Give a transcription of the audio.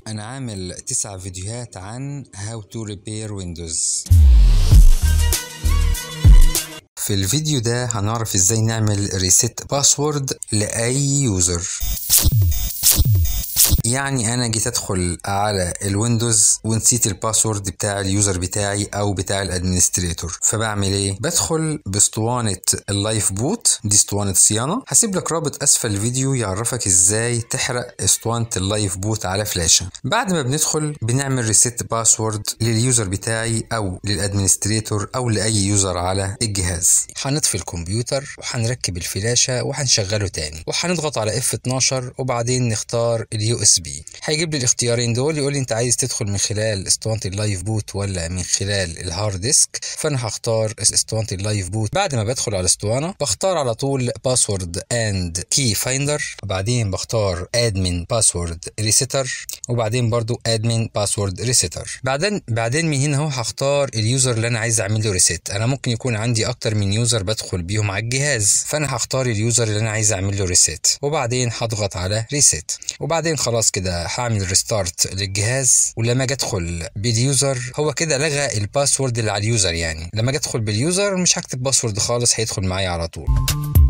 انا عامل تسع فيديوهات عن how to repair windows في الفيديو ده هنعرف ازاي نعمل ريست باسورد لاي يوزر يعني انا جيت ادخل على الويندوز ونسيت الباسورد بتاع اليوزر بتاعي او بتاع الادمنستريتور فبعمل ايه بدخل باسطوانه اللايف بوت دي اسطوانه صيانه هسيب لك رابط اسفل الفيديو يعرفك ازاي تحرق اسطوانه اللايف بوت على فلاشه بعد ما بندخل بنعمل ريست باسورد لليوزر بتاعي او للادمنستريتور او لاي يوزر على الجهاز هنطفي الكمبيوتر وهنركب الفلاشه وهنشغله تاني وهنضغط على F12 وبعدين نختار اليو اس بي هيجيب لي الاختيارين دول يقول لي انت عايز تدخل من خلال اسطوانه اللايف بوت ولا من خلال الهارد ديسك فانا هختار اسطوانه اللايف بوت بعد ما بدخل على الاسطوانه بختار على طول باسورد اند كي فايندر وبعدين بختار ادمن باسورد ريسيتر وبعدين برضو ادمن باسورد ريسيتر بعدين بعدين من هنا اهو هختار اليوزر اللي انا عايز اعمل له ريسيت انا ممكن يكون عندي اكتر من يوزر بدخل بيهم على الجهاز فانا هختار اليوزر اللي انا عايز اعمل له ريسيت وبعدين هضغط على ريسيت وبعدين خلاص كده هعمل ريستارت للجهاز ولما اجي ادخل باليوزر هو كده لغى الباسورد اللي على اليوزر يعني لما اجي ادخل باليوزر مش هكتب باسورد خالص هيدخل معايا على طول